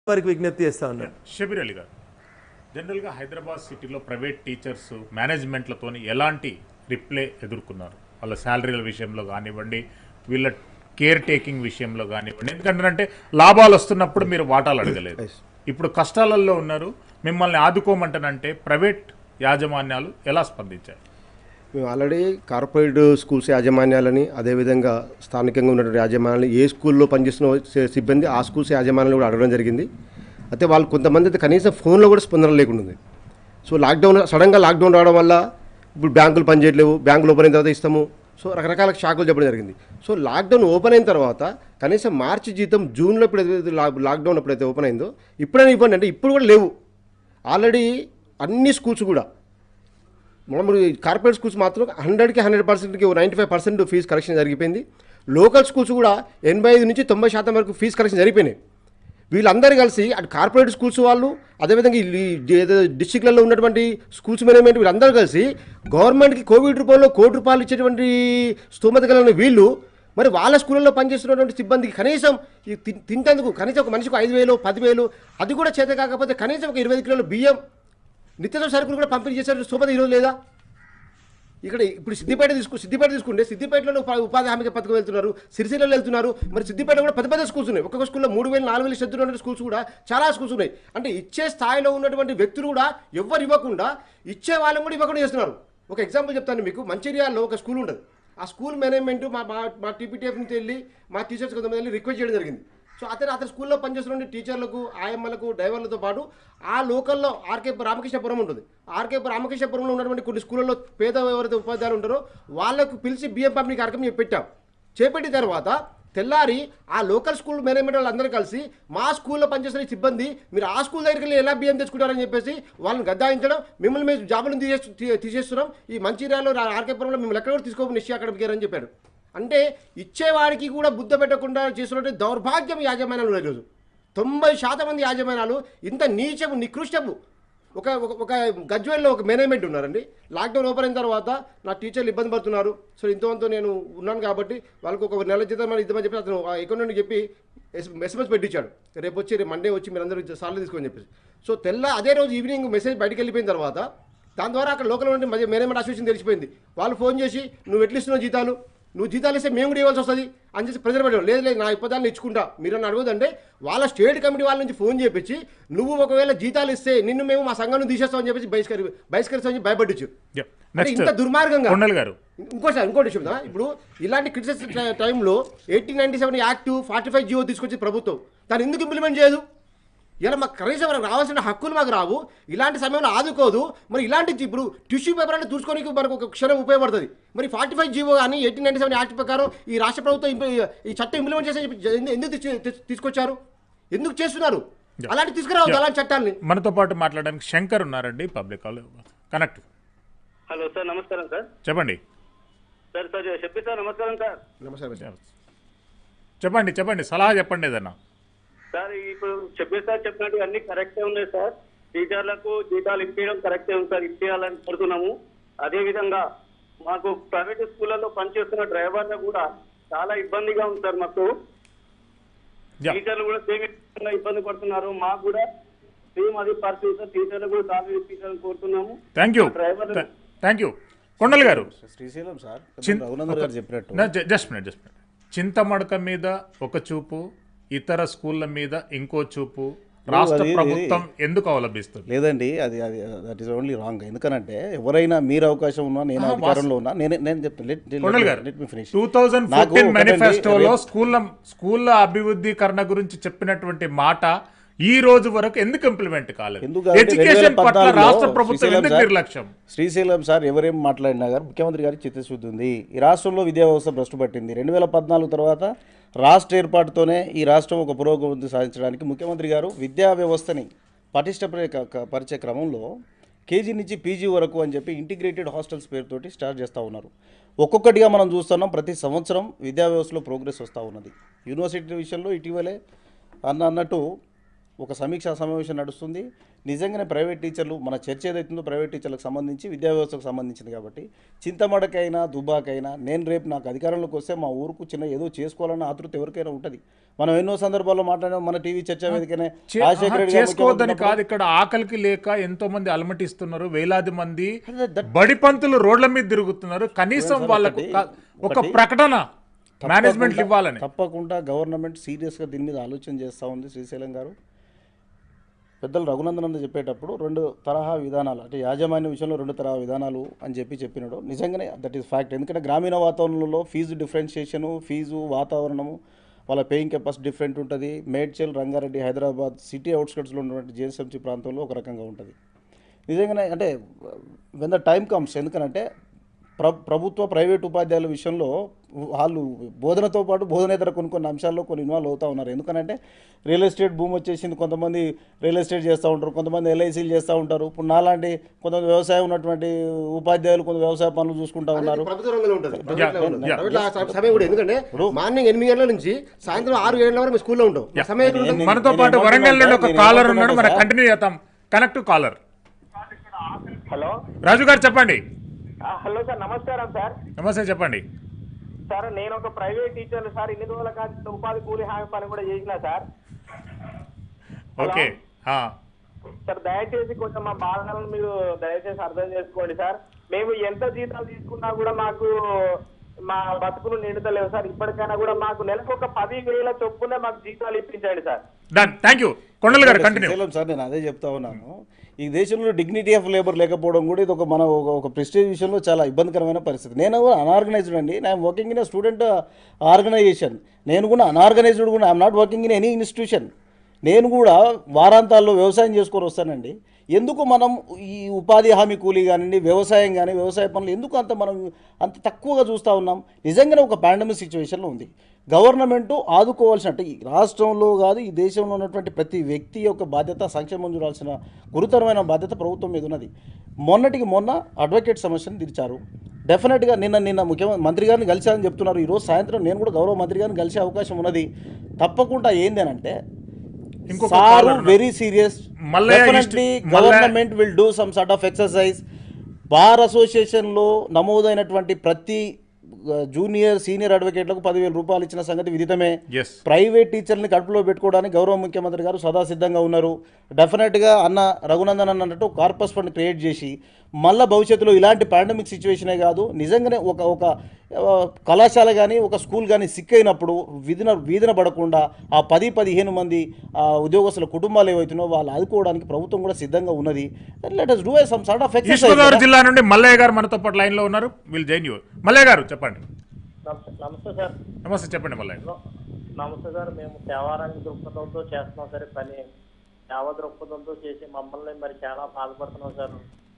వారికి విజ్ఞప్తి చేస్తా ఉన్నాను షబీర్ అలీ గారు జనరల్గా హైదరాబాద్ సిటీలో ప్రైవేట్ టీచర్స్ మేనేజ్మెంట్లతో ఎలాంటి రిప్లై ఎదుర్కొన్నారు వాళ్ళ శాలరీల విషయంలో కానివ్వండి వీళ్ళ కేర్ టేకింగ్ విషయంలో కానివ్వండి ఎందుకంటే లాభాలు వస్తున్నప్పుడు మీరు వాటాలు అడగలేదు ఇప్పుడు కష్టాలలో ఉన్నారు మిమ్మల్ని ఆదుకోమంటానంటే ప్రైవేట్ యాజమాన్యాలు ఎలా స్పందించాయి మేము ఆల్రెడీ కార్పొరేట్ స్కూల్స్ యాజమాన్యాలని అదేవిధంగా స్థానికంగా ఉన్నటువంటి యాజమాన్యాలు ఏ స్కూల్లో పనిచేస్తున్న సి- సిబ్బంది ఆ స్కూల్స్ యాజమాన్యాలు కూడా అడగడం జరిగింది అయితే వాళ్ళు కొంతమంది అయితే కనీసం ఫోన్లో కూడా స్పందన లేకుండా ఉంది సో లాక్డౌన్ సడన్గా లాక్డౌన్ రావడం వల్ల ఇప్పుడు బ్యాంకులు పనిచేయట్లేవు బ్యాంకులు ఓపెన్ అయిన తర్వాత ఇస్తాము సో రకరకాల షాకులు చెప్పడం జరిగింది సో లాక్డౌన్ ఓపెన్ అయిన తర్వాత కనీసం మార్చి జీతం జూన్లో ఎప్పుడైతే లా- లాక్డౌన్ ఎప్పుడైతే ఓపెన్ అయిందో ఇప్పుడైనా ఇవ్వండి అంటే ఇప్పుడు కూడా లేవు ఆల్రెడీ అన్ని స్కూల్స్ కూడా మామూలు కార్పొరేట్ స్కూల్స్ మాత్రం హండ్రెడ్కి హండ్రెడ్ పర్సెంట్కి ninety five percent fee collection జరిగిపోయింది లోకల్ స్కూల్స్ కూడా ఎనభై ఐదు నుంచి తొంభై శాతం వరకు ఫీజు కలెక్షన్ జరిగిపోయినాయి వీళ్ళందరూ కలిసి అటు కార్పొరేట్ స్కూల్స్ వాళ్ళు అదేవిధంగా ఈ ఏదో డిస్టిక్లలో ఉన్నటువంటి స్కూల్స్ మేనేజ్మెంట్ వీళ్ళందరూ కలిసి గవర్నమెంట్కి కోవిడ్ రూపంలో కోటి రూపాయలు ఇచ్చేటువంటి స్తోమత కలిగిన వీళ్ళు మరి వాళ్ళ స్కూళ్ళలో పనిచేస్తున్నటువంటి సిబ్బందికి కనీసం ఈ తిన్- తింటేందుకు కనీసం ఒక మనిషికి ఐదు వేలు పదివేలు అది కూడా చేత కాకపోతే కనీసం ఒక ఇరవై ఐదు కిలోల బియ్యం నిత్యావసర సరుకులు కూడా పంపిణీ చేసే స్తోమత ఈరోజు లేదా ఇక్కడ ఇప్పుడు సిద్దిపేట తీసుకు సిద్దిపేట తీసుకుంటే సిద్దిపేటలో ఉపా- ఉపాధి హామీ పథకం వెళ్తున్నారు సిరిసిల్లలో వెళ్తున్నారు మరి సిద్దిపేట కూడా పెద్ద పెద్ద స్కూల్స్ ఉన్నాయి ఒక్కొక్క స్కూల్లో మూడు వేలు నాలుగు వేలు శ్రద్ధ ఉన్నటువంటి స్కూల్స్ కూడా చాలా స్కూల్స్ ఉన్నాయి అంటే ఇచ్చే స్థాయిలో ఉన్నటువంటి వ్యక్తులు కూడా ఎవ్వరు ఇవ్వకుండా ఇచ్చే వాళ్ళని కూడా ఇవ్వకుండా చేస్తున్నారు ఒక ఎగ్జాంపుల్ చెప్తాను మీకు మంచిర్యాలలో ఒక స్కూల్ ఉండదు ఆ స్కూల్ మేనేజ్మెంట్ మా మా మా టీపీటీఎఫ్ నుంచి వెళ్ళి మా టీచర్స్ కొంతమంది వెళ్ళి రిక్వెస్ట్ చేయడం జరిగింది సో అతను అతని స్కూల్లో పనిచేస్తున్న టీచర్లకు ఆయమ్మలకు డ్రైవర్లతో పాటు ఆ లోకల్లో ఆర్కే రామకృష్ణపురం ఉంటుంది ఆర్కే రామకృష్ణపురంలో ఉన్నటువంటి కొన్ని స్కూళ్ళలో పేద ఎవరైతే ఉపాధ్యాయులు ఉంటారో వాళ్ళకు పిలిచి బియ్యం పంపిణీ కార్యక్రమం పెట్టాం చేపట్టిన తర్వాత తెల్లారి ఆ లోకల్ స్కూల్ మేనేజ్మెంట్ వాళ్ళందరూ కలిసి మా స్కూల్లో పనిచేస్తున్న ఈ సిబ్బంది మీరు ఆ స్కూల్ దగ్గరికి వెళ్ళి ఎలా బియ్యం తెచ్చుకుంటారని చెప్పేసి వాళ్ళని గద్దాయించడం మిమ్మల్ని మేము జాబులను తీసేస్తు తీ- తీసేస్తున్నాం ఈ మంచిర్యాలలో ఆర్కేపురంలో మిమ్మల్ని ఎక్కడ కూడా తీసుకోమని నిశ్చయ అక్కడ అని చెప్పాడు అంటే ఇచ్చేవాడికి కూడా బుద్ధ పెట్టకుండా చేస్తున్నటువంటి దౌర్భాగ్యం యాజమాన్యాలు ఉన్నాయి ఈరోజు తొంభై శాతం మంది యాజమాన్యాలు ఇంత నీచము నికృష్టము ఒక ఒక ఒక గజ్వేల్లో ఒక మేనేజ్మెంట్ ఉన్నారండి లాక్డౌన్ ఓపెన్ అయిన తర్వాత నా టీచర్లు ఇబ్బంది పడుతున్నారు సో ఇంతవంతో నేను ఉన్నాను కాబట్టి వాళ్ళకి ఒక నెల జీతం మరి ఇద్దామని చెప్పి అతను ఆ అకౌంట్ చెప్పి ఎస్ఎంఎస్ పెట్టించాడు రేపు వచ్చి రేపు మండే వచ్చి మీరు అందరూ సార్లు తీసుకోని చెప్పేసి సో తెల్ల అదే రోజు ఈవినింగ్ మెసేజ్ బయటికి వెళ్ళిపోయిన తర్వాత దాని ద్వారా అక్కడ లోకల్ ఉండే మేనేజ్మెంట్ అసోసియేషన్ తెలిసిపోయింది వాళ్ళు ఫోన్ చేసి నువ్వు ఎట్లు ఇస్తున్నావు జీతాలు నువ్వు జీతాలు ఇస్తే మేము కూడా ఇవ్వాల్సి వస్తుంది అని చెప్పి ప్రజలు పెట్టారు లేదు లేదు నా ఇప్పదాన్ని ఇచ్చుకుంటా మీరు అని అడగదంటే వాళ్ళ స్టేట్ కమిటీ వాళ్ళ నుంచి ఫోన్ చేపించి నువ్వు ఒకవేళ జీతాలు ఇస్తే నిన్ను మేము మా సంఘం నుంచి తీసేస్తామని చెప్పేసి బహిష్కరి బహిష్కరిస్తామని చెప్పి భయపడచ్చు Yeah. అంటే Next. ఇంత దుర్మార్గంగా కొండల్ గారు ఇంకోటి సార్ ఇంకోటి విషయం ఇప్పుడు ఇలాంటి క్రిటిసిస్ టైంలో eighteen ninety seven act forty five GO తీసుకొచ్చి ప్రభుత్వం దాన్ని ఎందుకు ఇంప్లిమెంట్ చేయదు ఇలా మాకు కనీసం మనకు రావాల్సిన హక్కులు మాకు రావు ఇలాంటి సమయంలో ఆదుకోదు మరి ఇలాంటి ఇప్పుడు టిష్యూ పేపర్ అంటే చూసుకోనికి మనకు ఒక క్షణం ఉపయోగపడుతుంది మరి ఫార్టీ ఫైవ్ జీవో కానీ ఎయిటీన్ నైన్టీ సెవెన్ యాక్ట్ ప్రకారం ఈ రాష్ట్ర ప్రభుత్వం ఇంప్లి- ఈ చట్టం ఇంప్లిమెంట్ చేసి చెప్పి ఎందుకు తెచ్చి- తెచ్చి- తీసుకొచ్చారు ఎందుకు చేస్తున్నారు అలాంటి తీసుకురావద్దు అలాంటి చట్టాన్ని మనతో పాటు మాట్లాడడానికి శంకర్ ఉన్నారండి పబ్లిక్ కనెక్ట్ హలో సార్ నమస్కారం సార్ చెప్పండి సార్ సార్ చెప్పి సార్ నమస్కారం సార్ నమస్కారం చెప్పండి చెప్పండి సలహా చెప్పండి ఏదన్నా సార్ ఇప్పుడు చెప్పే సార్ చెప్పినట్టు అన్ని కరెక్టే ఉన్నాయి సార్ టీచర్లకు జీతాలు ఇప్పించడం కరెక్టే ఉంది సార్ ఇప్పించాలని కోరుతున్నాము అదే విధంగా మాకు ప్రైవేట్ స్కూళ్ళలో పనిచేస్తున్న డ్రైవర్లకు కూడా చాలా ఇబ్బందిగా ఉంది సార్ మాకు Yeah. టీచర్లు కూడా సేమ్ విధంగా ఇబ్బంది పడుతున్నారు మాకు కూడా సేమ్ అది పరిస్థితి సార్ టీచర్లు కూడా చాలా ఇప్పించాలని కోరుతున్నాము థ్యాంక్ యూ డ్రైవర్లు థ్యాంక్ యూ కొండల్ గారు శ్రీశైలం సార్ చిన్- రఘునందన్ గారు చెప్పినట్టు నా జ- just minute just minute Chintamadaka మీద ఒక చూపు ఇతర స్కూళ్ళ మీద ఇంకో చూపు రాష్ట్ర అది- ప్రభుత్వం ఎందుకు అవలంబిస్తుంది లేదండి అది అది దట్ ఈస్ ఓన్లీ రాంగ్ ఎందుకనంటే ఎవరైనా మీరు అవకాశం ఉన్నా నేను అధికారంలో ఉన్నా నేను నేను చెప్తాను కొండల్ గారు let me finish two thousand నాకు ఫోర్టీన్ ఒకటండి, మేనిఫెస్టోలో రేపు- స్కూళ్ళ స్కూళ్ళ అభివృద్ధీకరణ గురించి చెప్పినటువంటి మాట ఈ రోజు వరకు ఎందుకు ఇంప్లిమెంట్ కాలేదు ఎందుకు అంటే ఎడ్యుకేషన్ పట్ల 2014 రాష్ట్ర ప్రభుత్వం శ్రీశైలం ఎందుకు సార్- నిర్లక్ష్యం శ్రీశైలం సార్ ఎవరేం మాట్లాడినా గారు ముఖ్యమంత్రి గారికి చిత్తశుద్ధి ఉంది ఈ రాష్ట్రంలో విద్యా వ్యవస్థ భ్రష్టు పట్టింది రెండు వేల పద్నాలుగు తర్వాత రాష్ట్ర ఏర్పాటుతోనే ఈ రాష్ట్రం ఒక పురోగతి సాధించడానికి ముఖ్యమంత్రి గారు విద్యా వ్యవస్థని పటిష్టపడే క- క- పరిచే క్రమంలో కేజీ నుంచి పీజీ వరకు అని చెప్పి ఇంటిగ్రేటెడ్ హాస్టల్స్ పేరుతోటి స్టార్ట్ చేస్తూ ఉన్నారు ఒక్కొక్కటిగా మనం చూస్తున్నాం ప్రతి సంవత్సరం విద్యా వ్యవస్థలో ప్రోగ్రెస్ వస్తూ ఉన్నది యూనివర్సిటీ విషయంలో ఇటీవలే అన్న అన్నట్టు ఒక సమీక్షా సమావేశం నడుస్తుంది నిజంగానే ప్రైవేట్ టీచర్లు మన చర్చ ఏదైతుందో ప్రైవేట్ టీచర్లకు సంబంధించి విద్యా వ్యవస్థకు సంబంధించింది కాబట్టి చింతమడకైనా దుబాకైనా నేను రేపు నాకు అధికారంలోకి వస్తే మా ఊరుకు చిన్న ఏదో చేసుకోవాలన్న ఆతృత ఎవరికైనా ఉంటుంది మనం ఎన్నో సందర్భాల్లో మాట్లాడాం మన టీవీ చర్చ వేదికనే చే- రాజశేఖర ఆహా, రెడ్డి గారు చేసుకోవద్దని ముఖ్యమంత్రి కాదు ఇక్కడ ఆకలికి లేక ఎంతో మంది అలమటిస్తున్నారు వేలాది మంది అదే దట్- బడి పంతులు రోడ్ల మీద తిరుగుతున్నారు కనీసం వాళ్ళకు ఒకటి- క- ఒక ఒకటి- ప్రకటన మేనేజ్మెంట్ తప్పకుండా- ఇవ్వాలని తప్పకుండా గవర్నమెంట్ సీరియస్గా దీని మీద ఆలోచన చేస్తూ ఉంది శ్రీశైలం గారు పెద్దలు రఘునందనంద చెప్పేటప్పుడు రెండు తరహా విధానాలు అంటే యాజమాన్య విషయంలో రెండు తరహా విధానాలు అని చెప్పి చెప్పినాడు నిజంగానే దట్ ఈస్ ఫ్యాక్ట్ ఎందుకంటే గ్రామీణ వాతావరణంలో ఫీజు డిఫరెన్షియేషను ఫీజు వాతావరణము వాళ్ళ పేయింగ్ కెపాసిటీ డిఫరెంట్ ఉంటుంది మేడ్చల్ రంగారెడ్డి హైదరాబాద్ సిటీ అవుట్స్కట్స్లో ఉన్నటువంటి జిఎస్ఎంసీ ప్రాంతంలో ఒక రకంగా ఉంటుంది నిజంగానే అంటే వెన్ ద టైం కమ్స్ ఎందుకనంటే ప్ర ప్రభుత్వ ప్రైవేట్ ఉపాధ్యాయుల విషయంలో వాళ్ళు బోధనతో పాటు బోధనేతర కొన్ని కొన్ని అంశాల్లో కొన్ని ఇన్వాల్వ్ అవుతూ ఉన్నారు ఎందుకనంటే రియల్ ఎస్టేట్ భూమి వచ్చేసింది కొంతమంది రియల్ ఎస్టేట్ చేస్తూ ఉంటారు కొంతమంది ఎల్ఐసీలు చేస్తూ ఉంటారు ఇప్పుడు నాలాంటి కొంతమంది వ్యవసాయం ఉన్నటువంటి ఉపాధ్యాయులు కొంత వ్యవసాయ పనులు చూసుకుంటూ ఉన్నారు ప్రభుత్వ రంగంలో ఉంటుంది ప్రైవేట్లో ఉండదు. yeah. ప్రైవేట్లో ఆ స- సమయం కూడా ఎందుకంటే మార్నింగ్ ఎనిమిది గంటల నుంచి సాయంత్రం ఆరు ఏడు గంటల వరకు మేము స్కూల్లో ఉంటాం ఆ సమయం ఎక్కడ ఉంటుంది? మనతో నేను పాటు ఏమంటున్నా వరంగల్ నుండి ఒక సార్, కాలర్ నేను ఉన్నాడు మనం ఏమంటున్నా కంటిన్యూ చేద్దాం కనెక్ట్ కాలర్ హలో రాజు గారు చెప్పండి ఆ, హలో సార్ నమస్కారం సార్ నమస్తే చెప్పండి సార్ నేను ఒక ప్రైవేట్ టీచర్ సార్ ఇన్ని రోజుల కాదు ఉపాధి కూలి హామీ పని కూడా చేసిన సార్ ఓకే ఆ. సార్ దయచేసి కొంచెం మా బాధలను మీరు దయచేసి అర్థం చేసుకోండి సార్ మేము ఎంత జీతాలు తీసుకున్నా కూడా మాకు మా బతుకులు నిండుతలేవు సార్ ఇప్పటికైనా కూడా మాకు నెలకు ఒక పది వేల చొప్పున మాకు జీతాలు ఇప్పించండి sir done thank you Kondal గారు కంటిన్యూ శ్రీశైలం సార్ నేను అదే చెప్తా ఉన్నాను ఈ దేశంలో డిగ్నిటీ ఆఫ్ లేబర్ లేకపోవడం కూడా ఇది ఒక మన ఒక ఒక ప్రెస్టేజ్ విషయంలో చాలా ఇబ్బందికరమైన పరిస్థితి నేను కూడా అనార్గనైజ్డ్ అండి నేను వర్కింగ్ ఇన్ స్టూడెంట్ ఆర్గనైజేషన్ నేను కూడా అనార్గనైజ్డ్ కూడా I'm not working in any institution నేను కూడా వారాంతాల్లో వ్యవసాయం చేసుకొని వస్తానండి ఎందుకు మనం ఈ ఉపాధి హామీ కూలీ కానివ్వండి వ్యవసాయం కానీ వ్యవసాయ పనులు ఎందుకు అంత మనం అంత తక్కువగా చూస్తూ ఉన్నాం నిజంగానే ఒక పాండమిక్ సిచ్యువేషన్లో ఉంది గవర్నమెంట్ ఆదుకోవాల్సిన అంటే ఈ రాష్ట్రంలో కాదు ఈ దేశంలో ఉన్నటువంటి ప్రతి వ్యక్తి యొక్క బాధ్యత సంక్షేమం చూడాల్సిన గురుతరమైన బాధ్యత ప్రభుత్వం మీద ఉన్నది మొన్నటికి మొన్న అడ్వకేట్ సమస్యను తీర్చారు డెఫినెట్గా నిన్న నిన్న ముఖ్యమంత్రి మంత్రి గారిని కలిశారని చెప్తున్నారు ఈరోజు సాయంత్రం నేను కూడా గౌరవ మంత్రి గారిని కలిసే అవకాశం ఉన్నది తప్పకుండా ఏంది అని అంటే ఇంకొక సారు caller ఉన్నారు. వెరీ సీరియస్ మల్లయ్య డెఫినెట్లీ ఇష్ట- Mallaiah- government will do some sort of exercise bar అసోసియేషన్లో నమోదైనటువంటి ప్రతి జూనియర్ సీనియర్ అడ్వకేట్లకు పదివేల రూపాయలు ఇచ్చిన సంగతి విదితమే ఎస్ ప్రైవేట్ టీచర్ని కడుపులో పెట్టుకోవడానికి గౌరవ ముఖ్యమంత్రి గారు సదా సిద్ధంగా ఉన్నారు డెఫినెట్గా అన్న రఘునందన్ అన్నట్టు కార్పస్ ఫండ్ క్రియేట్ చేసి మళ్ళీ భవిష్యత్తులో ఇలాంటి పాండమిక్ సిచ్యువేషనే కాదు నిజంగానే ఒక ఒక ఆ, కళాశాల కానీ ఒక స్కూల్ కానీ సిక్ అయినప్పుడు విధిన వీధిన పడకుండా ఆ పది పదిహేను మంది ఆ, ఉద్యోగస్తుల కుటుంబాలు ఏవైతున్నాయో వాళ్ళు ఆదుకోవడానికి ప్రభుత్వం కూడా సిద్ధంగా ఉన్నది let us do some sort of east Godavari జిల్లా నుండి మల్లయ్య గారు మనతో పాటు లైన్ లో ఉన్నారు విల్ జైన్ యూ మల్లయ్య గారు చెప్పండి నమస్తే సార్ నమస్తే చెప్పండి మల్లయ్య నమస్తే సార్ మేము సేవారంగ దృక్పథంతో చేస్తున్నాం సార్ ఈ పని సేవా దృక్పథంతో చేసి మమ్మల్ని మరి చాలా బాధపడుతున్నాం సార్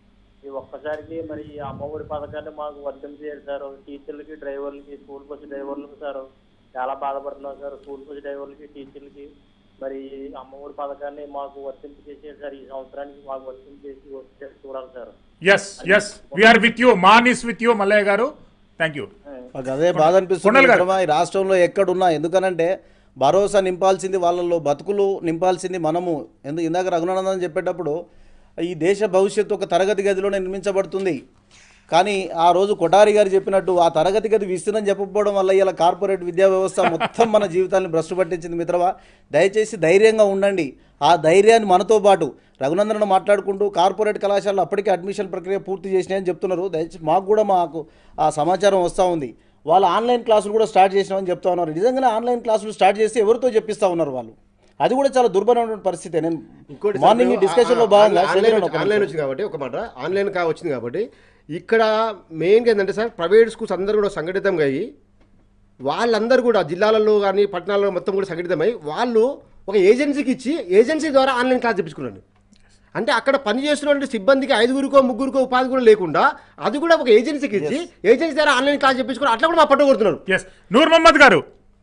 ఈ ఒక్కసారికి మరి ఈ అమ్మఒడి పథకాన్ని మాకు వర్తింపజేయాలి సార్ టీచర్లకి డ్రైవర్లకి స్కూల్ బస్ డ్రైవర్లకి సార్ చాలా బాధపడుతున్నాం సార్ స్కూల్ బస్ డ్రైవర్లకి టీచర్లకి మరి ఈ అమ్మఒడి పథకాన్ని మాకు వర్తింపు చేసేది సార్ ఈ సంవత్సరానికి మాకు వర్తింపు చేసి వచ్చి చూడాలి sir yes yes we are with you man is with you Mallaiah గారు థ్యాంక్ యూ మాకు అదే బాధ అనిపిస్తుంది కొండలు గారు. మిత్రమా, ఈ రాష్ట్రంలో ఎక్కడున్నా ఎందుకనంటే భరోసా నింపాల్సింది వాళ్ళల్లో బతుకులు నింపాల్సింది మనము ఎందుకు ఇందాక రఘునందన్ చెప్పేటప్పుడు ఈ దేశ భవిష్యత్తు ఒక తరగతి గదిలోనే నిర్మించబడుతుంది కానీ ఆ రోజు కొటారి గారు చెప్పినట్టు ఆ తరగతి గది విస్తీర్ణం చెప్పకపోవడం వల్ల ఇలా కార్పొరేట్ విద్యా వ్యవస్థ మొత్తం మన జీవితాన్ని భ్రష్టు పట్టించింది మిత్రమా దయచేసి ధైర్యంగా ఉండండి ఆ ధైర్యాన్ని మనతో పాటు రఘునందన్ మాట్లాడుకుంటూ కార్పొరేట్ కళాశాలలో అప్పటికే అడ్మిషన్ ప్రక్రియ పూర్తి చేసినాయని చెప్తున్నారు దయచేసి మాకు కూడా మాకు ఆ సమాచారం వస్తూ ఉంది వాళ్ళు ఆన్లైన్ క్లాసులు కూడా స్టార్ట్ చేసినామని చెప్తా ఉన్నారు నిజంగానే ఆన్లైన్ క్లాసులు స్టార్ట్ చేసి ఎవరితో చెప్పిస్తూ ఉన్నారు వాళ్ళు అది కూడా చాలా దుర్భరమైన పరిస్థితి నేను ఇంకోటి సార్, మార్నింగ్ ఇప్పుడు డిస్కషన్ లో ఆ- భాగంగా ఆన్లైన్ శేఖర్ వచ్చి- ఒక ఆన్లైన్ నిమిషం. వచ్చింది కాబట్టి ఒక మాట ఆన్లైన్ కా వచ్చింది కాబట్టి ఇక్కడ మెయిన్గా ఏంటంటే సార్ ప్రైవేట్ స్కూల్స్ అందరూ కూడా సంఘటితంగా అయ్యి వాళ్ళందరూ కూడా జిల్లాలలో కానీ పట్టణాలలో మొత్తం కూడా సంఘటితమై వాళ్ళు ఒక ఏజెన్సీకి ఇచ్చి ఏజెన్సీ ద్వారా ఆన్లైన్ క్లాస్ చెప్పించుకున్నాను అంటే అక్కడ పనిచేస్తున్నటువంటి సిబ్బందికి ఐదుగురికో ముగ్గురికో ఉపాధి కూడా లేకుండా అది కూడా ఒక ఏజెన్సీకి ఇచ్చి ఏజెన్సీ ద్వారా ఆన్లైన్ క్లాస్ చెప్పించుకుని అట్లా కూడా మా పట్టు కొడుతున్నారు ఎస్ నూర్ మహమ్మద్ గారు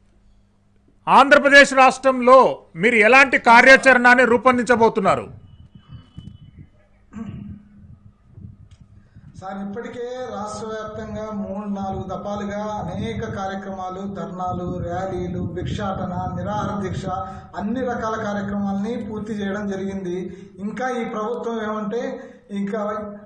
ఆంధ్రప్రదేశ్ రాష్ట్రంలో మీరు ఎలాంటి కార్యాచరణని రూపొందించబోతున్నారు సార్ ఇప్పటికే రాష్ట్ర వ్యాప్తంగా మూడు నాలుగు దఫాలుగా అనేక కార్యక్రమాలు ధర్నాలు ర్యాలీలు భిక్షాటన నిరాహార దీక్ష అన్ని రకాల కార్యక్రమాలని పూర్తి చేయడం జరిగింది ఇంకా ఈ ప్రభుత్వం ఏమంటే ఇంకా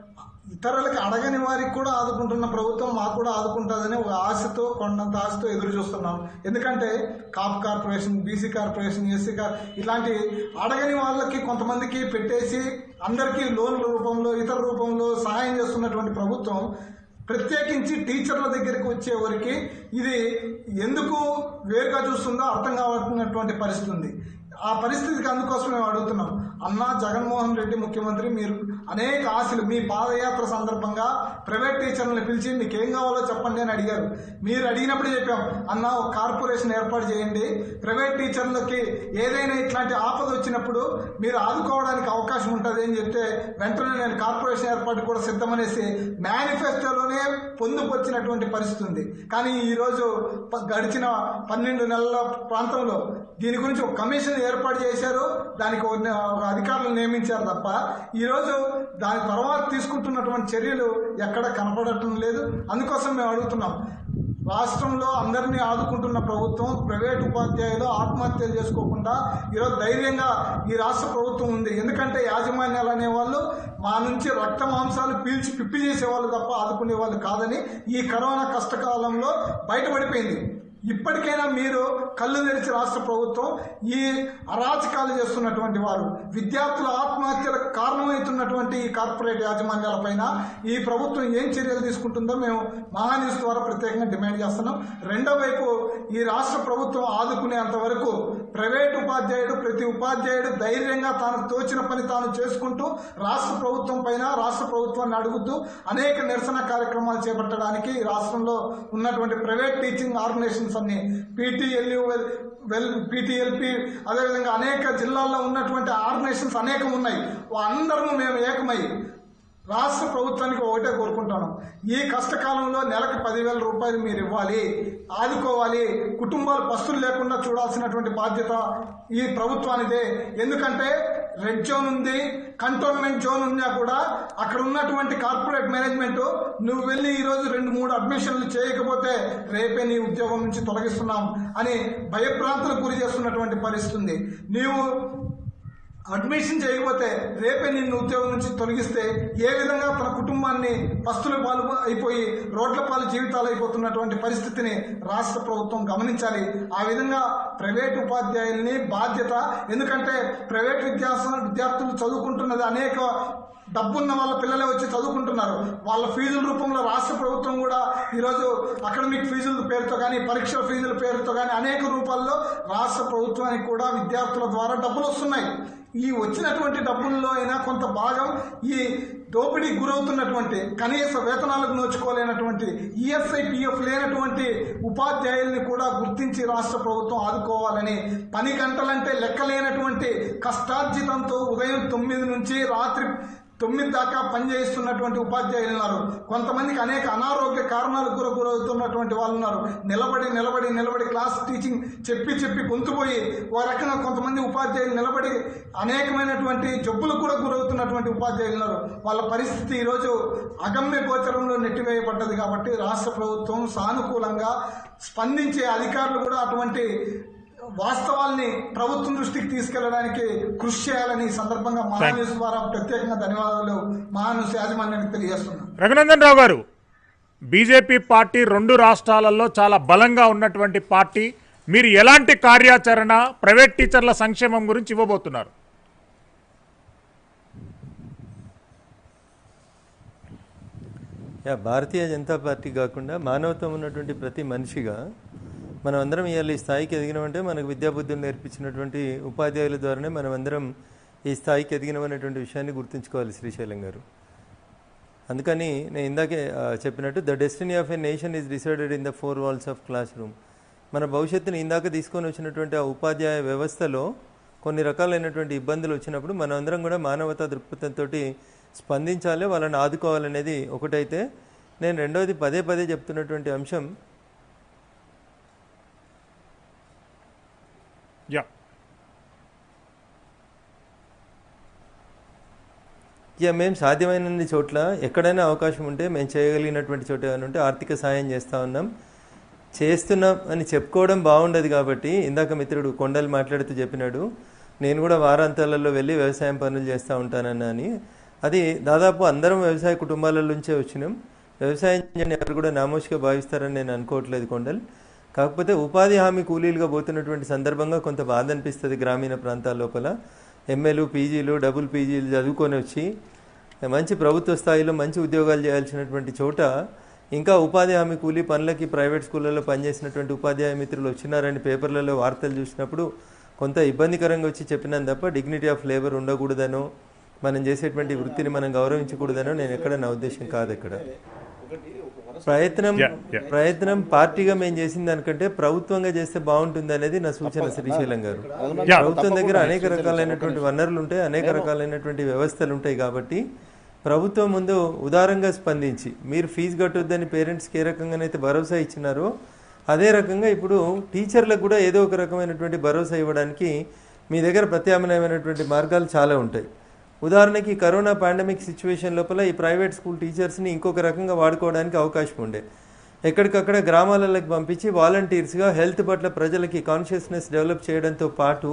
ఇతరులకి అడగని వారికి కూడా ఆదుకుంటున్న ప్రభుత్వం మాకు కూడా ఆదుకుంటుందని ఒక ఆశతో కొండంత ఆశతో ఎదురు చూస్తున్నాం ఎందుకంటే Kapu corporation BC corporation SC కార్ ఇలాంటి అడగని వాళ్ళకి కొంతమందికి పెట్టేసి అందరికీ లోన్ల రూపంలో ఇతర రూపంలో సహాయం చేస్తున్నటువంటి ప్రభుత్వం ప్రత్యేకించి టీచర్ల దగ్గరికి వచ్చేవరికి ఇది ఎందుకు వేరుగా చూస్తుందో అర్థం కావాల్సినటువంటి పరిస్థితి ఉంది ఆ పరిస్థితికి అందుకోసం మేము అడుగుతున్నాం అన్నా జగన్మోహన్ రెడ్డి ముఖ్యమంత్రి మీరు అనేక ఆశలు మీ పాదయాత్ర సందర్భంగా ప్రైవేట్ టీచర్లను పిలిచి మీకు ఏం కావాలో చెప్పండి అని అడిగారు మీరు అడిగినప్పుడు చెప్పాం అన్న ఒక కార్పొరేషన్ ఏర్పాటు చేయండి ప్రైవేట్ టీచర్లకి ఏదైనా ఇట్లాంటి ఆపద వచ్చినప్పుడు మీరు ఆదుకోవడానికి అవకాశం ఉంటుంది అని చెప్తే వెంటనే నేను కార్పొరేషన్ ఏర్పాటు కూడా సిద్ధమనేసి మేనిఫెస్టోలోనే పొందుపరిచినటువంటి పరిస్థితి ఉంది కానీ ఈరోజు ప- గడిచిన పన్నెండు నెలల ప్రాంతంలో దీని గురించి ఒక కమిషన్ ఏర్పాటు చేశారు దానికి ఒక ఒక అధికారులను నియమించారు తప్ప ఈరోజు దాని తర్వాత తీసుకుంటున్నటువంటి చర్యలు ఎక్కడ కనపడటం లేదు అందుకోసం మేము అడుగుతున్నాం రాష్ట్రంలో అందరినీ ఆదుకుంటున్న ప్రభుత్వం ప్రైవేట్ ఉపాధ్యాయులు ఆత్మహత్యలు చేసుకోకుండా ఈరోజు ధైర్యంగా ఈ రాష్ట్ర ప్రభుత్వం ఉంది ఎందుకంటే యాజమాన్యాలు అనేవాళ్ళు మా నుంచి రక్త మాంసాలు పీల్చి పిప్పి చేసేవాళ్ళు తప్ప ఆదుకునే వాళ్ళు కాదని ఈ కరోనా కష్టకాలంలో బయటపడిపోయింది ఇప్పటికైనా మీరు కళ్ళు తెరిచి రాష్ట్ర ప్రభుత్వం ఈ అరాచకాలు చేస్తున్నటువంటి వారు విద్యార్థుల ఆత్మహత్యలకు కారణమవుతున్నటువంటి ఈ కార్పొరేట్ యాజమాన్యాల పైన ఈ ప్రభుత్వం ఏం చర్యలు తీసుకుంటుందో మేము మహాన్యూస్ ద్వారా ప్రత్యేకంగా డిమాండ్ చేస్తున్నాం రెండో వైపు ఈ రాష్ట్ర ప్రభుత్వం ఆదుకునేంత వరకు ప్రైవేట్ ఉపాధ్యాయుడు ప్రతి ఉపాధ్యాయుడు ధైర్యంగా తాను తోచిన పని తాను చేసుకుంటూ రాష్ట్ర ప్రభుత్వం పైన రాష్ట్ర ప్రభుత్వాన్ని అడుగుతూ అనేక నిరసన కార్యక్రమాలు చేపట్టడానికి ఈ రాష్ట్రంలో ఉన్నటువంటి ప్రైవేట్ టీచింగ్ ఆర్గనైజేషన్స్ అన్ని పీటీఎల్యూ వెల్ పీటీఎల్పి అదేవిధంగా అనేక జిల్లాల్లో ఉన్నటువంటి ఆర్గనైజేషన్స్ అనేకం ఉన్నాయి అందరము మేము ఏకమై రాష్ట్ర ప్రభుత్వానికి ఒకటే కోరుకుంటాను ఈ కష్టకాలంలో నెలకు పదివేల రూపాయలు మీరు ఇవ్వాలి ఆదుకోవాలి కుటుంబాలు పస్తులు లేకుండా చూడాల్సినటువంటి బాధ్యత ఈ ప్రభుత్వానిదే ఎందుకంటే రెడ్ జోన్ ఉంది కంటోన్మెంట్ జోన్ ఉన్నా కూడా అక్కడ ఉన్నటువంటి కార్పొరేట్ మేనేజ్మెంట్ నువ్వు వెళ్ళి ఈరోజు రెండు మూడు అడ్మిషన్లు చేయకపోతే రేపే నీ ఉద్యోగం నుంచి తొలగిస్తున్నాం అని భయభ్రాంతులకు గురి చేస్తున్నటువంటి పరిస్థితి ఉంది నీవు అడ్మిషన్ చేయకపోతే రేపే నిన్ను ఉద్యోగం నుంచి తొలగిస్తే ఏ విధంగా తన కుటుంబాన్ని పస్తుల పాలు అయిపోయి రోడ్ల పాలు జీవితాలు అయిపోతున్నటువంటి పరిస్థితిని రాష్ట్ర ప్రభుత్వం గమనించాలి ఆ విధంగా ప్రైవేట్ ఉపాధ్యాయుల్ని బాధ్యత ఎందుకంటే ప్రైవేట్ విద్యాస విద్యార్థులు చదువుకుంటున్నది అనేక డబ్బున్న వాళ్ళ పిల్లలే వచ్చి చదువుకుంటున్నారు వాళ్ళ ఫీజుల రూపంలో రాష్ట్ర ప్రభుత్వం కూడా ఈరోజు అకాడమిక్ ఫీజుల పేరుతో కానీ పరీక్షల ఫీజుల పేరుతో కానీ అనేక రూపాల్లో రాష్ట్ర ప్రభుత్వానికి కూడా విద్యార్థుల ద్వారా డబ్బులు వస్తున్నాయి ఈ వచ్చినటువంటి డబ్బుల్లో అయినా కొంత భాగం ఈ దోపిడీ గురవుతున్నటువంటి కనీస వేతనాలకు నోచుకోలేనటువంటి ఈఎస్ఐ పిఎఫ్ లేనటువంటి ఉపాధ్యాయుల్ని కూడా గుర్తించి రాష్ట్ర ప్రభుత్వం ఆదుకోవాలని పని గంటలంటే లెక్కలేనటువంటి కష్టార్జితంతో ఉదయం తొమ్మిది నుంచి రాత్రి తొమ్మిది దాకా పనిచేస్తున్నటువంటి ఉపాధ్యాయులు ఉన్నారు కొంతమందికి అనేక అనారోగ్య కారణాలకు కూడా గురవుతున్నటువంటి వాళ్ళు ఉన్నారు నిలబడి నిలబడి నిలబడి క్లాస్ టీచింగ్ చెప్పి చెప్పి గొంతుపోయి ఓ రకంగా కొంతమంది ఉపాధ్యాయులు నిలబడి అనేకమైనటువంటి జబ్బులకు కూడా గురవుతున్నటువంటి ఉపాధ్యాయులు ఉన్నారు వాళ్ళ పరిస్థితి ఈరోజు అగమ్య గోచరంలో నెట్టివేయబడ్డది కాబట్టి రాష్ట్ర ప్రభుత్వం సానుకూలంగా స్పందించే అధికారులు కూడా అటువంటి వాస్తవాల్ని ప్రభుత్వం దృష్టికి తీసుకెళ్లడానికి కృషి చేయాలని ఈ సందర్భంగా మహాన్యూస్ ద్వారా ప్రత్యేకంగా ధన్యవాదాలు మహాన్యూస్ యాజమాన్యానికి తెలియజేస్తున్నాను రఘునందన్ రావు గారు బీజేపీ పార్టీ రెండు రాష్ట్రాలలో చాలా బలంగా ఉన్నటువంటి పార్టీ మీరు ఎలాంటి కార్యాచరణ ప్రైవేట్ టీచర్ల సంక్షేమం గురించి ఇవ్వబోతున్నారు యా భారతీయ జనతా పార్టీ కాకుండా మానవత్వం ఉన్నటువంటి ప్రతి మనిషిగా మనం అందరం ఇవాళ ఈ స్థాయికి ఎదిగినామంటే మనకు విద్యాబుద్ధులు నేర్పించినటువంటి ఉపాధ్యాయుల ద్వారానే మనం అందరం ఈ స్థాయికి ఎదిగినామనేటువంటి విషయాన్ని గుర్తుంచుకోవాలి శ్రీశైలం గారు అందుకని నేను ఇందాకే ఆ, చెప్పినట్టు the destiny of a nation is decided in the four walls of classroom మన భవిష్యత్తుని ఇందాక తీసుకొని వచ్చినటువంటి ఆ ఉపాధ్యాయ వ్యవస్థలో కొన్ని రకాలైనటువంటి ఇబ్బందులు వచ్చినప్పుడు మనం అందరం కూడా మానవతా దృక్పథంతో స్పందించాలి వాళ్ళని ఆదుకోవాలనేది ఒకటైతే నేను రెండవది పదే పదే చెప్తున్నటువంటి అంశం యా ఇక మేము సాధ్యమైనన్ని చోట్ల ఎక్కడైనా అవకాశం ఉంటే మేము చేయగలిగినటువంటి చోట ఏమైనా ఉంటే ఆర్థిక సాయం చేస్తూ ఉన్నాం చేస్తున్నాం అని చెప్పుకోవడం బాగుండదు కాబట్టి ఇందాక మిత్రుడు కొండలు మాట్లాడుతూ చెప్పినాడు నేను కూడా వారాంతాలలో వెళ్ళి వ్యవసాయం పనులు చేస్తూ ఉంటానన్నా అని అది దాదాపు అందరం వ్యవసాయ కుటుంబాల నుంచే వచ్చినాం వ్యవసాయం చేయని ఎవరు కూడా నామోషిగా భావిస్తారని నేను అనుకోవట్లేదు కొండల్ కాకపోతే ఉపాధి హామీ కూలీలుగా పోతున్నటువంటి సందర్భంగా కొంత బాధ అనిపిస్తుంది గ్రామీణ ప్రాంతాల లోపల ఎంఏలు పీజీలు డబుల్ పీజీలు చదువుకొని వచ్చి మంచి ప్రభుత్వ స్థాయిలో మంచి ఉద్యోగాలు చేయాల్సినటువంటి చోట ఇంకా ఉపాధి హామీ కూలీ పనులకి ప్రైవేట్ స్కూళ్ళలో పనిచేసినటువంటి ఉపాధ్యాయ మిత్రులు వచ్చినారని పేపర్లలో వార్తలు చూసినప్పుడు కొంత ఇబ్బందికరంగా వచ్చి చెప్పినాను తప్ప డిగ్నిటీ ఆఫ్ లేబర్ ఉండకూడదనో మనం చేసేటువంటి వృత్తిని మనం గౌరవించకూడదనో నేను ఎక్కడ నా ఉద్దేశం కాదు ఇక్కడ ప్రయత్నం Yeah, yeah. ప్రయత్నం పార్టీగా మేము చేసిన దానికంటే ప్రభుత్వంగా చేస్తే బాగుంటుంది అనేది నా సూచన శ్రీశైలం గారు Yeah. ప్రభుత్వం దగ్గర అనేక రకాలైనటువంటి వనరులు ఉంటాయి అనేక రకాలైనటువంటి వ్యవస్థలు ఉంటాయి కాబట్టి ప్రభుత్వం ముందు ఉదారంగా స్పందించి మీరు ఫీజు కట్టొద్దని పేరెంట్స్కి ఏ రకంగానైతే భరోసా ఇచ్చినారో అదే రకంగా ఇప్పుడు టీచర్లకు కూడా ఏదో ఒక రకమైనటువంటి భరోసా ఇవ్వడానికి మీ దగ్గర ప్రత్యామ్నాయమైనటువంటి మార్గాలు చాలా ఉంటాయి ఉదాహరణకి కరోనా పాండమిక్ సిచ్యువేషన్ లోపల ఈ ప్రైవేట్ స్కూల్ టీచర్స్ని ఇంకొక రకంగా వాడుకోవడానికి అవకాశం ఉండే ఎక్కడికక్కడ గ్రామాలలోకి పంపించి వాలంటీర్స్గా హెల్త్ పట్ల ప్రజలకి కాన్షియస్నెస్ డెవలప్ చేయడంతో పాటు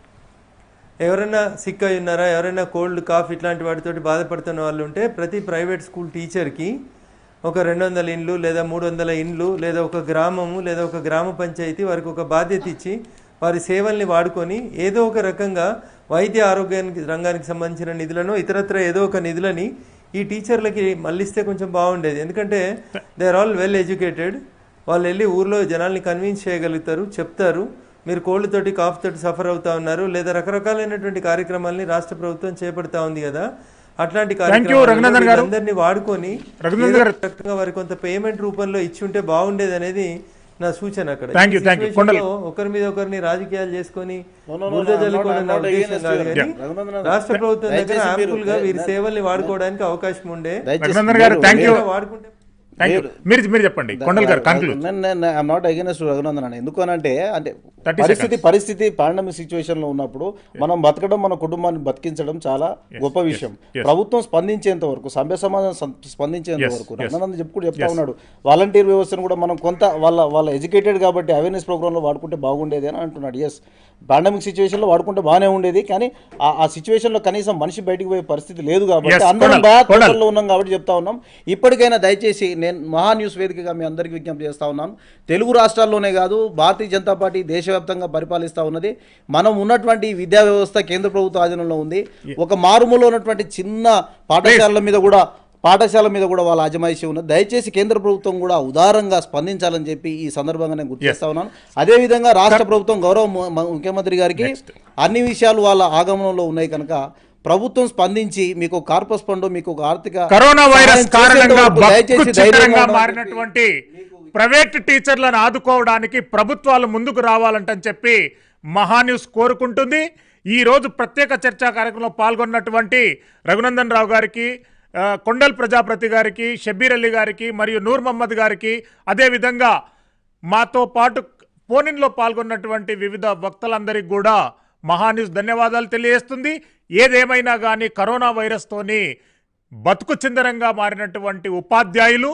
ఎవరైనా సిక్ అయి ఉన్నారా ఎవరైనా కోల్డ్ కాఫ్ ఇట్లాంటి వాటితోటి బాధపడుతున్న వాళ్ళు ఉంటే ప్రతి ప్రైవేట్ స్కూల్ టీచర్కి ఒక రెండు వందల ఇండ్లు లేదా మూడు వందల ఇండ్లు లేదా ఒక గ్రామము లేదా ఒక గ్రామ పంచాయతీ వారికి ఒక బాధ్యత ఇచ్చి వారి సేవల్ని వాడుకొని ఏదో ఒక రకంగా వైద్య ఆరోగ్యానికి రంగానికి సంబంధించిన నిధులను ఇతరత్ర ఏదో ఒక నిధులని ఈ టీచర్లకి మళ్ళిస్తే కొంచెం బాగుండేది ఎందుకంటే they are all well educated వాళ్ళు వెళ్ళి ఊర్లో జనాల్ని కన్విన్స్ చేయగలుగుతారు చెప్తారు మీరు కోళ్ళతోటి కాఫ్ తోటి సఫర్ అవుతా ఉన్నారు లేదా రకరకాలైనటువంటి కార్యక్రమాలని రాష్ట్ర ప్రభుత్వం చేపడతా ఉంది కదా అట్లాంటి రఘునందన్ గారు. అందరినీ వాడుకొని రఘునందన్ ఏదో గారు. ఒక రకంగా వారి కొంత పేమెంట్ రూపంలో ఇచ్చి ఉంటే బాగుండేది అనేది నా సూచన అక్కడ Thank you, ఈ thank you. situation కొండలు. లో ఒకరి మీద ఒకరిని రాజకీయాలు చేసుకొని No, no, no, బురద no, I'm జల్లుకోవడం not- I'm నా not ఉద్దేశం against కాదు you. కానీ రఘునందన్ రాష్ట్ర ప్రభుత్వం దగ్గర దయచేసి మీరు- యాంపుల్ గా వీరి సేవల్ని వాడుకోవడానికి అవకాశం ఉండే దయచేసి రఘునందన్ గారు, మీరు- thank you. వాడుకుంటే థ్యాంక్ యూ మీరు మీరు చెప్పండి కొండల్ గారు conclude I'm not against Raghunandan అని ఎందుకు అని అంటే అంటే 30 పరిస్థితి పరిస్థితి పాండమిక్ సిచ్యువేషన్ లో ఉన్నప్పుడు మనం బతకడం మన కుటుంబాన్ని బతికించడం చాలా గొప్ప విషయం yes. ప్రభుత్వం స్పందించేంత వరకు సభ్య సమాజం సం- స్పందించేంత Yes, వరకు yes. రఘునందన్ చెప్పుడు చెప్తా ఉన్నాడు వాలంటీర్ వ్యవస్థను కూడా మనం కొంత వాళ్ళ వాళ్ళ ఎడ్యుకేటెడ్ కాబట్టి అవేర్నెస్ ప్రోగ్రామ్ లో వాడుకుంటే బాగుండేది అని అంటున్నాడు ఎస్ పాండమిక్ సిచ్యువేషన్ లో వాడుకుంటే బాగానే ఉండేది కానీ ఆ- ఆ సిచ్యువేషన్ లో కనీసం మనిషి బయటికి పోయే పరిస్థితి లేదు కాబట్టి Yes, అందరం కొడాలి, బాగా కొడాలి. లో ఉన్నాం కాబట్టి చెప్తా ఉన్నాం ఇప్పటికైనా దయచేసి నేను మహా న్యూస్ వేదికగా మీ అందరికీ విజ్ఞప్తి చేస్తా ఉన్నాను తెలుగు రాష్ట్రాల్లోనే కాదు భారతీయ జనతా పార్టీ దేశవ్యాప్తంగా పరిపాలిస్తూ ఉన్నది మనం ఉన్నటువంటి ఈ విద్యా వ్యవస్థ కేంద్ర ప్రభుత్వ ఆధీనంలో ఉంది ఒక మారుమూల ఉన్నటువంటి చిన్న పాఠశాలల మీద కూడా పాఠశాల మీద కూడా వాళ్ళ అజమాయిషి ఉన్నది దయచేసి కేంద్ర ప్రభుత్వం కూడా ఉదారంగా స్పందించాలని చెప్పి ఈ సందర్భంగా నేను గుర్తు చేస్తా ఉన్నాను అదేవిధంగా రాష్ట్ర ప్రభుత్వం గౌరవ ము- ము- ముఖ్యమంత్రి గారికి అన్ని విషయాలు వాళ్ళ ఆగమనంలో ఉన్నాయి కనుక ప్రభుత్వం స్పందించి మీకు కార్పస్ ఫండ్ మీకు ఒక ఆర్థిక కరోనా వైరస్ సహాయం చేసేంత కారణంగా వరకు దయచేసి బక్కు ధైర్యంగా చిత్రంగా ఉండాలని మారినటువంటి ప్రైవేట్ టీచర్లను ఆదుకోవడానికి ప్రభుత్వాలు ముందుకు రావాలంటని చెప్పి మహాన్యూస్ కోరుకుంటుంది ఈ రోజు ప్రత్యేక చర్చా కార్యక్రమంలో పాల్గొన్నటువంటి రఘునందన్ రావు గారికి ఆ, కొండల్ ప్రజాపతి గారికి షబ్బీర్ అలీ గారికి మరియు నూర్ మహమ్మద్ గారికి అదేవిధంగా మాతో పాటు ఫోనిన్లో పాల్గొన్నటువంటి వివిధ వక్తలందరికీ కూడా మహాన్యూస్ ధన్యవాదాలు తెలియజేస్తుంది ఏదేమైనా కానీ కరోనా వైరస్తోని బతుకు చిందరంగా మారినటువంటి ఉపాధ్యాయులు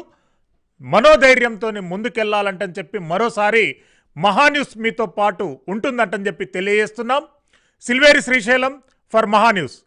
మనోధైర్యంతో ముందుకెళ్లాలంటని చెప్పి మరోసారి మహాన్యూస్ మీతో పాటు ఉంటుందంటని చెప్పి తెలియజేస్తున్నాం సిల్వేరి శ్రీశైలం ఫర్ మహాన్యూస్